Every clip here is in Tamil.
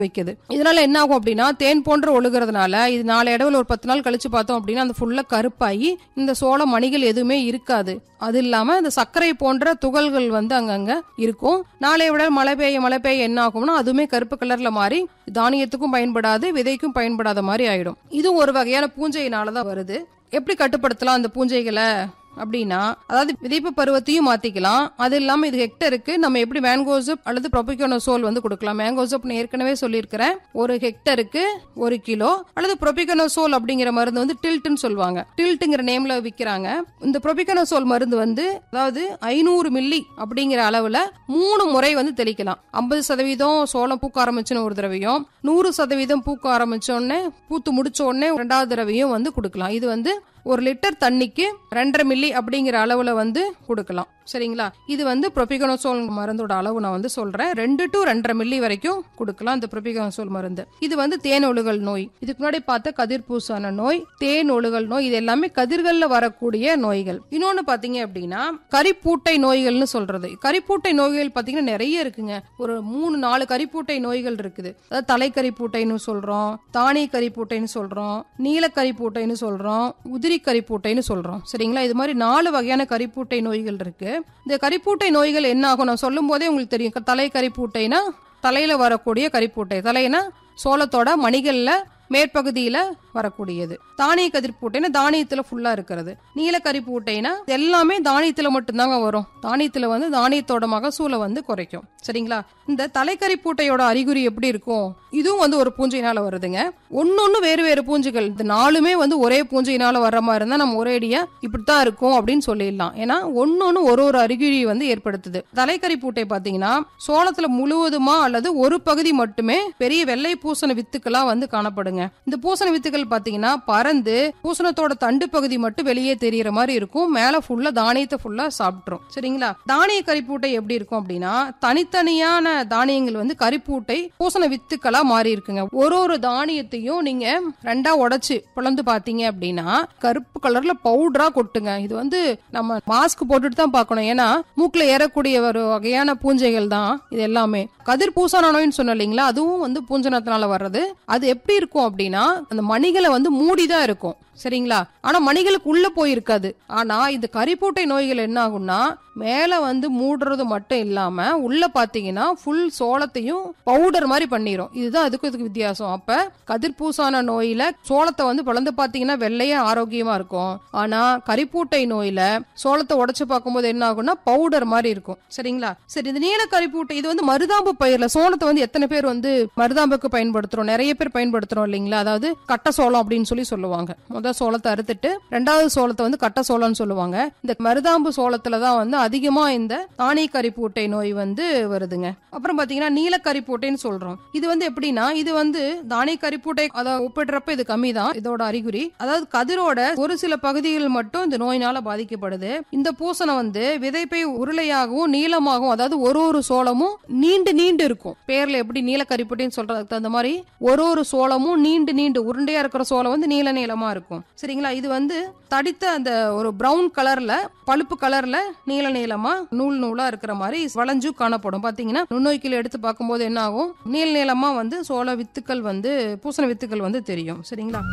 வைக்குது இதனால என்ன ஆகும் அப்படின்னா தேன் போன்ற ஒழுகுறதுனால இது நாலு இடவுல ஒரு பத்து நாள் கழிச்சு பார்த்தோம் அப்படின்னா அந்த ஃபுல்லா கருப்பாகி இந்த சோள மணிகள் எதுவுமே இருக்காது அது இல்லாம இந்த சர்க்கரை போன்ற துகள்கள் வந்து அங்கங்க இருக்கும் நாளைய விட மழை பெய்ய மழை பெய்ய என்ன ஆகும்னா அதுவுமே கருப்பு கலர்ல மாறி தானியத்துக்கும் பயன்படாது விதைக்கும் பயன்படாத மாதிரி ஆயிடும் இதுவும் ஒரு வகையான பூஞ்சையினால தான் வருது எப்படி கட்டுப்படுத்தலாம் அந்த பூஞ்சைகளை அப்படின்னா அதாவது விதைப்பு பருவத்தையும் மாத்திக்கலாம் அது இல்லாம இது ஹெக்டருக்கு நம்ம எப்படி மேங்கோசப் அல்லது ப்ரொபிகோனோசோல் வந்து கொடுக்கலாம் மேங்கோசப் நான் ஏற்கனவே சொல்லியிருக்கிறேன் ஒரு ஹெக்டருக்கு ஒரு கிலோ அல்லது ப்ரொபிகோனோசோல் அப்படிங்கிற மருந்து வந்து டில்ட்னு சொல்லுவாங்க டில்ட்டுங்கிற நேம்ல விற்கிறாங்க இந்த ப்ரொபிகோனோசோல் மருந்து வந்து அதாவது ஐநூறு மில்லி அப்படிங்கிற அளவுல மூணு முறை வந்து தெளிக்கலாம் ஐம்பது சதவீதம் சோளம் பூக்க ஆரம்பிச்சுன்னு ஒரு தடவையும் நூறு சதவீதம் பூக்க ஆரம்பிச்ச உடனே பூத்து முடிச்ச உடனே ரெண்டாவது தடவையும் வந்து கொடுக்கலாம் இது வந்து ஒரு லிட்டர் தண்ணிக்கு ரெண்டரை மில்லி அப்படிங்கிற அளவுல வந்து கொடுக்கலாம் சரிங்களா இது வந்து ப்ரொபிகனோசோல் மருந்தோட அளவு நான் வந்து சொல்றேன் ரெண்டு டு ரெண்டரை மில்லி வரைக்கும் கொடுக்கலாம் இந்த ப்ரொபிகனோசோல் மருந்து இது வந்து தேன் ஒழுகல் நோய் இதுக்கு முன்னாடி பார்த்த கதிர்பூசான நோய் தேன் ஒழுகல் நோய் இது எல்லாமே கதிர்கள்ல வரக்கூடிய நோய்கள் இன்னொன்னு பாத்தீங்க அப்படின்னா கரிப்பூட்டை நோய்கள்னு சொல்றது கரிப்பூட்டை நோய்கள் பாத்தீங்கன்னா நிறைய இருக்குங்க ஒரு மூணு நாலு கரிப்பூட்டை நோய்கள் இருக்குது அதாவது தலைக்கரிப்பூட்டைன்னு சொல்றோம் தானிய கரிப்பூட்டைன்னு சொல்றோம் நீலக்கரிப்பூட்டைன்னு சொல்றோம் உதிரி கரிப்பூட்டைன்னு சொல்றோம் சரிங்களா இது மாதிரி நாலு வகையான கரிப்பூட்டை நோய்கள் இருக்கு இந்த கரிப்பூட்டை நோய்கள் என்ன ஆகும் நான் சொல்லும் போதே உங்களுக்கு தெரியும் க- தலை கரிப்பூட்டைனா தலையில வரக்கூடிய கரிப்பூட்டை தலைனா சோளத்தோட மணிகள்ல மேற்பகுதியில வரக்கூடியது தானிய கதிர்பூட்டைனா தானியத்துல ஃபுல்லா இருக்கிறது நீல கரிப்பூட்டைனா இது எல்லாமே தானியத்துல மட்டும்தாங்க வரும் தானியத்துல வந்து தானியத்தோட மகசூலை வந்து குறைக்கும் சரிங்களா இந்த தலைக்கரிப்பூட்டையோட அறிகுறி எப்படி இருக்கும் இதுவும் வந்து ஒரு பூஞ்சையினால வருதுங்க ஒன்னொன்னு வேறு வேறு பூஞ்சைகள் இந்த நாலுமே வந்து ஒரே பூஞ்சையினால வர்ற மாதிரி இருந்தா நம்ம ஒரேடியா இப்படித்தான் இருக்கும் அப்படின்னு சொல்லிடலாம் ஏன்னா ஒன்னொன்னு ஒரு ஒரு அறிகுறி வந்து ஏற்படுத்துது தலைக்கறி பூட்டை பாத்தீங்கன்னா சோளத்துல முழுவதுமா அல்லது ஒரு பகுதி மட்டுமே பெரிய வெள்ளை பூசண வித்துக்களா வந்து காணப்படுங்க இந்த பூசண வித்துக்கள் பாத்தீங்கன்னா பறந்து பூசணத்தோட தண்டு பகுதி மட்டும் வெளியே தெரியற மாதிரி இருக்கும் மேல ஃபுல்லா தானியத்தை ஃபுல்லா சாப்பிட்டுரும் சரிங்களா தானிய கரிப்பூட்டை எப்படி இருக்கும் அப்படின்னா தனித்தனியான தானியங்கள் வந்து கரிப்பூட்டை பூசண வித்துக்களா மாறி இருக்குங்க ஒரு ஒரு தானியத்தையும் நீங்க ரெண்டா உடைச்சு பிளந்து பாத்தீங்க அப்படின்னா கருப்பு கலர்ல பவுடரா கொட்டுங்க இது வந்து நம்ம மாஸ்க் போட்டுட்டு தான் பார்க்கணும் ஏன்னா மூக்குல ஏறக்கூடிய ஒரு வகையான பூஞ்சைகள் தான் இது எல்லாமே கதிர் பூசான நோய்னு சொன்னோம் இல்லைங்களா அதுவும் வந்து பூஞ்சனத்தினால வர்றது அது எப்படி இருக்கும் அப்படின்னா அந்த மணிகளை வந்து மூடிதான் இருக்கும் சரிங்களா ஆனா மணிகளுக்கு உள்ள போயிருக்காது ஆனா இந்த கரிப்பூட்டை நோய்கள் என்ன ஆகும்னா மேல வந்து மூடுறது மட்டும் இல்லாம உள்ள பாத்தீங்கன்னா ஃபுல் சோளத்தையும் பவுடர் மாதிரி பண்ணிரும் இதுதான் அதுக்கும் இதுக்கு வித்தியாசம் அப்ப கதிர்பூசான நோயில சோளத்தை வந்து பிளந்து பாத்தீங்கன்னா வெள்ளையே ஆரோக்கியமா இருக்கும் ஆனா கரிப்பூட்டை நோயில சோளத்தை உடைச்சு பார்க்கும்போது என்ன ஆகும்னா பவுடர் மாதிரி இருக்கும் சரிங்களா சரி இந்த நீல கரிப்பூட்டை இது வந்து மருதாம்பு பயிர்ல சோளத்தை வந்து எத்தனை பேர் வந்து மருதாம்புக்கு பயன்படுத்துறோம் நிறைய பேர் பயன்படுத்துறோம் இல்லைங்களா அதாவது கட்ட சோளம் அப்படின்னு சொல்லி சொல்லுவாங்க முதல் சோளத்தை அறுத்துட்டு ரெண்டாவது சோளத்தை வந்து கட்ட சோளம்னு சொல்லுவாங்க இந்த மருதாம்பு சோளத்துல தான் வந்து அதிகமா இந்த தானிய கரிப்பூட்டை நோய் வந்து வருதுங்க அப்புறம் பாத்தீங்கன்னா நீல கரிப்பூட்டைன்னு சொல்றோம் இது வந்து எப்படின்னா இது வந்து தானிய கரிப்பூட்டை அதை ஒப்பிடுறப்ப இது கம்மி தான் இதோட அறிகுறி அதாவது கதிரோட ஒரு சில பகுதிகள் மட்டும் இந்த நோயினால பாதிக்கப்படுது இந்த பூசணம் வந்து விதைப்பை உருளையாகவும் நீளமாகவும் அதாவது ஒரு ஒரு சோளமும் நீண்டு நீண்டு இருக்கும் பேர்ல எப்படி நீல கரிப்பூட்டைன்னு சொல்றதுக்கு தகுந்த மாதிரி ஒரு ஒரு சோளமும் நீண்டு நீண்டு உருண்டையா இருக்கிற சோளம் வந்து நீல நீளமா இருக்கும் சரிங்களா இது வந்து தடித்த அந்த ஒரு பிரவுன் கலர்ல பழுப்பு கலர்ல நீல நீளமா நூல் நூலா இருக்கிற மாதிரி வளைஞ்சு காணப்படும் பாத்தீங்கன்னா நுண்ணோய்க்கில் எடுத்து பார்க்கும்போது என்ன ஆகும் நீல நீளமா வந்து சோள வித்துக்கள் வந்து பூசண வித்துக்கள் வந்து தெரியும் சரிங்களா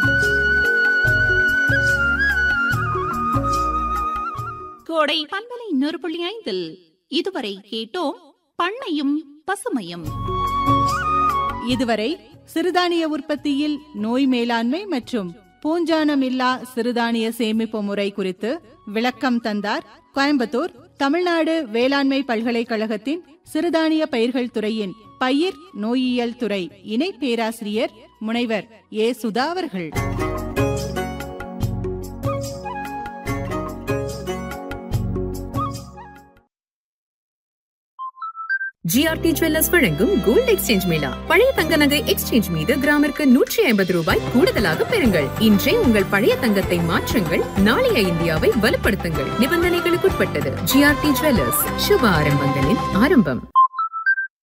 கோடை பண்பலை நூறு புள்ளி ஐந்தில் இதுவரை கேட்டோம் பண்ணையும் பசுமையும் இதுவரை சிறுதானிய உற்பத்தியில் நோய் மேலாண்மை மற்றும் பூஞ்சானமில்லா சிறுதானிய சேமிப்பு முறை குறித்து விளக்கம் தந்தார் கோயம்புத்தூர் தமிழ்நாடு வேளாண்மை பல்கலைக்கழகத்தின் சிறுதானிய பயிர்கள் துறையின் பயிர் நோயியல் துறை இணை பேராசிரியர் முனைவர் ஏ சுதா அவர்கள் ஜிஆர்டி ஜுவல்லர்ஸ் வழங்கும் கோல்ட் எக்ஸ்சேஞ்ச் மேளா பழைய தங்க நகை எக்ஸ்சேஞ்ச் மீது கிராமிற்கு நூற்றி ஐம்பது ரூபாய் கூடுதலாக பெறுங்கள் இன்றே உங்கள் பழைய தங்கத்தை மாற்றுங்கள் நாளைய இந்தியாவை வலுப்படுத்துங்கள் நிபந்தனைகளுக்குட்பட்டது ஜிஆர்டி ஜுவல்லர்ஸ் சுப ஆரம்பங்களின் ஆரம்பம்